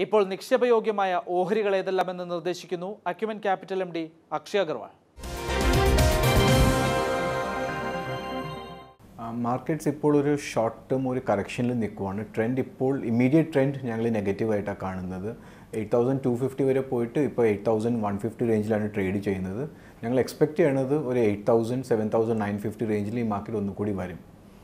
ഇപ്പോൾ നിക്ഷേപയോഗ്യമായ ഓഹരികൾ ഏതെല്ലാമെന്ന് നിർദ്ദേശിക്കുന്നു Acumen Capital M D Akshay Agarwal markets ഇപ്പോൾ ഒരു ഷോർട്ട് ടേം ഒരു കറക്ഷനിൽ നിൽക്കുവാണ് ട്രെൻഡ് ഇപ്പോൾ ഇമ്മീഡിയറ്റ് ട്രെൻഡ് ഞങ്ങൾ നെഗറ്റീവായിട്ടാണ് കാണുന്നത് എയ്റ്റ് തൗസൻഡ് ടു ഫിഫ്റ്റി വരെ പോയിട്ട് ഇപ്പോൾ എയ്റ്റ് തൗസൻഡ് വൺ ഫിഫ്റ്റി റേഞ്ചിലാണ് ട്രേഡ് ചെയ്യുന്നത് ഞങ്ങൾ എക്സ്പെക്റ്റ് ചെയ്യണത് ഒരു eight thousand seven thousand nine fifty റേഞ്ചിൽ ഈ മാർക്കറ്റ് ഒന്നുകൂടി വരും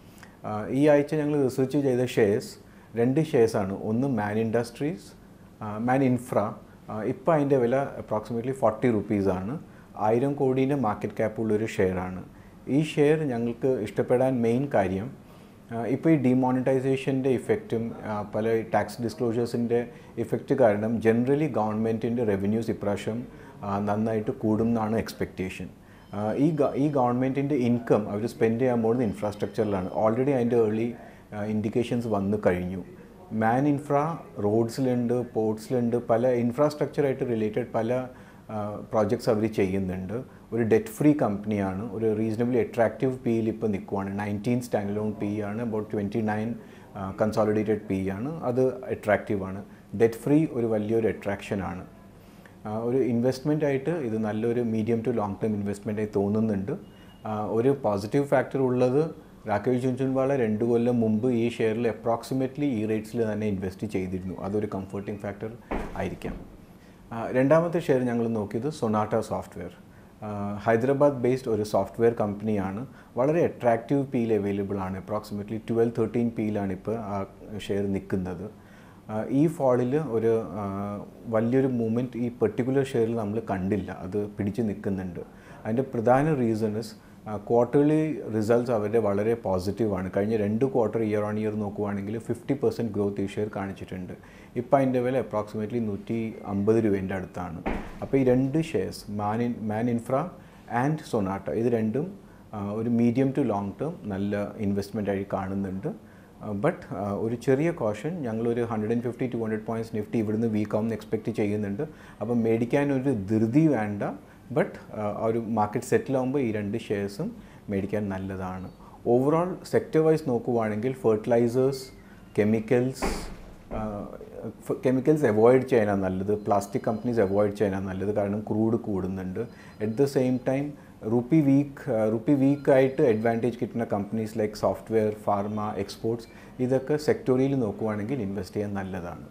ആ, ഈ ആഴ്ച ഞങ്ങൾ റിസർച്ച് ചെയ്ത ഷെയർസ് രണ്ട് ഷെയർസാണ് ഒന്ന് മാൻ ഇൻഡസ്ട്രീസ് മാൻ ഇൻഫ്ര ഇപ്പോൾ അതിൻ്റെ വില അപ്രോക്സിമേറ്റ്ലി ഫോർട്ടി റുപ്പീസാണ് ആയിരം കോടീൻ്റെ മാർക്കറ്റ് ക്യാപ്പുള്ളൊരു ഷെയറാണ് ഈ ഷെയർ ഞങ്ങൾക്ക് ഇഷ്ടപ്പെടാൻ മെയിൻ കാര്യം ഇപ്പോൾ ഈ ഡിമോണിറ്റൈസേഷൻ്റെ ഇഫക്റ്റും പല ടാക്സ് ഡിസ്ക്ലോഷേഴ്സിൻ്റെ ഇഫക്റ്റ് കാരണം ജനറലി ഗവൺമെൻറ്റിൻ്റെ റവന്യൂസ് ഇപ്രാവശ്യം ആ, നന്നായിട്ട് കൂടും എന്നാണ് എക്സ്പെക്റ്റേഷൻ ഈ ഗ- ഈ ഗവൺമെൻറ്റിൻ്റെ ഇൻകം അവർ സ്പെൻഡ് ചെയ്യാൻ പോകുന്നത് ഇൻഫ്രാസ്ട്രക്ചറിലാണ് ഓൾറെഡി അതിൻ്റെ ഏർലി ഇൻഡിക്കേഷൻസ് വന്നു കഴിഞ്ഞു മാൻ ഇൻഫ്ര റോഡ്സിലുണ്ട് പോർട്സിലുണ്ട് പല ഇൻഫ്രാസ്ട്രക്ചറായിട്ട് റിലേറ്റഡ് പല പ്രോജക്ട്സ് അവർ ചെയ്യുന്നുണ്ട് ഒരു ഡെറ്റ് ഫ്രീ കമ്പനിയാണ് ഒരു റീസണബിളി അട്രാക്റ്റീവ് പിയിൽ ഇപ്പോൾ നിൽക്കുവാണ് നയൻറ്റീൻ സ്റ്റാൻഡ് ലോൺ പി ആണ് about twenty nine consolidated P ആണ് അത് അട്രാക്റ്റീവ് ആണ് ഡെറ്റ് ഫ്രീ ഒരു വലിയൊരു അട്രാക്ഷൻ ആണ് ആ, ഒരു ഇൻവെസ്റ്റ്മെൻ്റ് ആയിട്ട് ഇത് നല്ലൊരു medium to long term investment ആയി തോന്നുന്നുണ്ട് ആ, ഒരു പോസിറ്റീവ് ഫാക്ടർ ഉള്ളത് രാകേഷ് ജുൻചുൻവാള രണ്ട് കൊല്ലം മുമ്പ് ഈ ഷെയറിൽ അപ്രോക്സിമേറ്റ്ലി ഈ റേറ്റ്സിൽ തന്നെ ഇൻവെസ്റ്റ് ചെയ്തിരുന്നു അതൊരു കംഫർട്ടിംഗ് ഫാക്ടർ ആയിരിക്കാം ആ, രണ്ടാമത്തെ ഷെയർ ഞങ്ങൾ നോക്കിയത് സൊനാട്ട സോഫ്റ്റ്വെയർ ഹൈദരാബാദ് ബേസ്ഡ് ഒരു സോഫ്റ്റ്വെയർ കമ്പനിയാണ് വളരെ അട്രാക്റ്റീവ് പിയിൽ അവൈലബിൾ ആണ് അപ്രോക്സിമേറ്റ്ലി ട്വൽവ് തേർട്ടീൻ പിയിലാണ് ഇപ്പോൾ ആ ഷെയർ നിൽക്കുന്നത് ആ, ഈ ഫോളിൽ ഒരു ആ, വലിയൊരു മൂവ്മെൻറ്റ് ഈ പെർട്ടിക്കുലർ ഷെയറിൽ നമ്മൾ കണ്ടില്ല അത് പിടിച്ച് നിൽക്കുന്നുണ്ട് അതിൻ്റെ പ്രധാന റീസൺസ് ക്വാർട്ടർലി റിസൾട്ട്സ് അവരുടെ വളരെ പോസിറ്റീവാണ് കഴിഞ്ഞ രണ്ട് ക്വാർട്ടർ ഇയർ ഓൺ ഇയർ നോക്കുവാണെങ്കിൽ ഫിഫ്റ്റി പെർസെൻറ്റ് ഗ്രോത്ത് ഈ ഷെയർ കാണിച്ചിട്ടുണ്ട് ഇപ്പോൾ അതിൻ്റെ വില അപ്രോക്സിമേറ്റ്ലി നൂറ്റി അമ്പത് രൂപേൻ്റെ അടുത്താണ് അപ്പോൾ ഈ രണ്ട് shares Man In Man Infra and Sonata ഇത് രണ്ടും ആ, ഒരു മീഡിയം ടു ലോങ് ടേം നല്ല ഇൻവെസ്റ്റ്മെൻ്റ് ആയി കാണുന്നുണ്ട് ബട്ട് ഒരു ചെറിയ കോഷൻ ഞങ്ങളൊരു hundred and fifty to hundred points Nifty ഇവിടുന്ന് വീക്ക് ആവുമെന്ന് എക്സ്പെക്റ്റ് ചെയ്യുന്നുണ്ട് അപ്പം മേടിക്കാൻ ഒരു ധൃതി വേണ്ട ബട്ട് ആ ഒരു മാർക്കറ്റ് സെറ്റിൽ ആകുമ്പോൾ ഈ രണ്ട് ഷെയർസും മേടിക്കാൻ നല്ലതാണ് ഓവറോൾ സെക്ടർ വൈസ് നോക്കുവാണെങ്കിൽ ഫെർട്ടിലൈസേഴ്സ് കെമിക്കൽസ് കെമിക്കൽസ് അവോയ്ഡ് ചെയ്യാനാണ് നല്ലത് പ്ലാസ്റ്റിക് കമ്പനീസ് അവോയ്ഡ് ചെയ്യാനാണ് നല്ലത് കാരണം ക്രൂഡ് കൂടുന്നുണ്ട് at the same time rupee weak rupee വീക്കായിട്ട് അഡ്വാൻറ്റേജ് കിട്ടുന്ന companies like software pharma exports ഇതൊക്കെ സെക്ടോറിയൽ നോക്കുവാണെങ്കിൽ ഇൻവെസ്റ്റ് ചെയ്യാൻ നല്ലതാണ്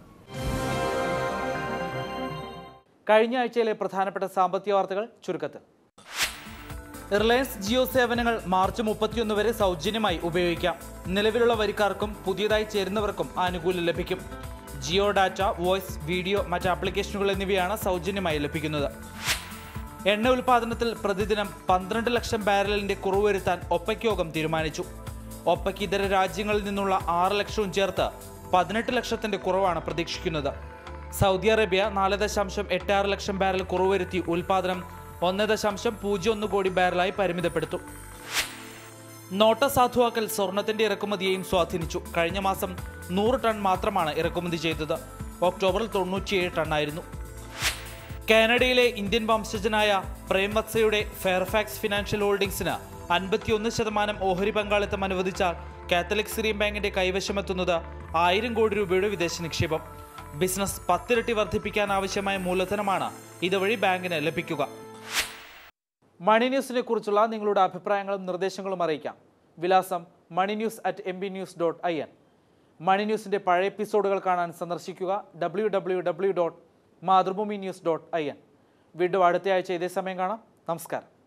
കഴിഞ്ഞ ആഴ്ചയിലെ പ്രധാനപ്പെട്ട സാമ്പത്തിക വാർത്തകൾ ചുരുക്കത്തിൽ റിലയൻസ് ജിയോ സേവനങ്ങൾ മാർച്ച് മുപ്പത്തിയൊന്ന് വരെ സൗജന്യമായി ഉപയോഗിക്കാം നിലവിലുള്ള വരിക്കാർക്കും പുതിയതായി ചേരുന്നവർക്കും ആനുകൂല്യം ലഭിക്കും ജിയോ ഡാറ്റ വോയിസ് വീഡിയോ മറ്റ് ആപ്ലിക്കേഷനുകൾ എന്നിവയാണ് സൗജന്യമായി ലഭിക്കുന്നത് എണ്ണ ഉൽപാദനത്തിൽ പ്രതിദിനം പന്ത്രണ്ട് ലക്ഷം ബാരലിന്റെ കുറവ് വരുത്താൻ ഒപ്പക് യോഗം തീരുമാനിച്ചു ഒപ്പക് ഇതര രാജ്യങ്ങളിൽ നിന്നുള്ള ആറ് ലക്ഷവും ചേർത്ത് പതിനെട്ട് ലക്ഷത്തിന്റെ കുറവാണ് പ്രതീക്ഷിക്കുന്നത് സൗദി അറേബ്യ നാല് ദശാംശം എട്ട് ആറ് ലക്ഷം ബാരൽ കുറവ് വരുത്തി ഉൽപാദനം ഒന്ന് ദശാംശം പൂജ്യം ഒന്ന് കോടി ബാരലായി പരിമിതപ്പെടുത്തും നോട്ട സാധുവാക്കൽ സ്വർണത്തിന്റെ ഇറക്കുമതിയെയും സ്വാധീനിച്ചു കഴിഞ്ഞ മാസം നൂറ് ടൺ മാത്രമാണ് ഇറക്കുമതി ചെയ്തത് ഒക്ടോബറിൽ തൊണ്ണൂറ്റിയേഴ് ടണ്ണായിരുന്നു കാനഡയിലെ ഇന്ത്യൻ വംശജനായ പ്രേം വത്സയുടെ ഫെയർഫാക്സ് ഫിനാൻഷ്യൽ ഹോൾഡിംഗ്സിന് അൻപത്തിയൊന്ന് ശതമാനം ഓഹരി പങ്കാളിത്തം അനുവദിച്ചാൽ കാത്തലിക് സിറിയൻ ബാങ്കിന്റെ കൈവശമെത്തുന്നത് ആയിരം കോടി രൂപയുടെ വിദേശ നിക്ഷേപം ബിസിനസ് പത്തിരട്ടി വർദ്ധിപ്പിക്കാൻ ആവശ്യമായ മൂലധനമാണ് ഇതുവഴി ബാങ്കിന് ലഭിക്കുക മണി ന്യൂസിനെ കുറിച്ചുള്ള നിങ്ങളുടെ അഭിപ്രായങ്ങളും നിർദ്ദേശങ്ങളും അറിയിക്കാം വിലാസം money news at M B news dot I N money ന്യൂസിൻ്റെ പഴയ എപ്പിസോഡുകൾ കാണാൻ സന്ദർശിക്കുക W W W dot Mathrubhumi news dot I N വീണ്ടും അടുത്ത ആഴ്ച ഇതേ സമയം കാണാം നമസ്കാരം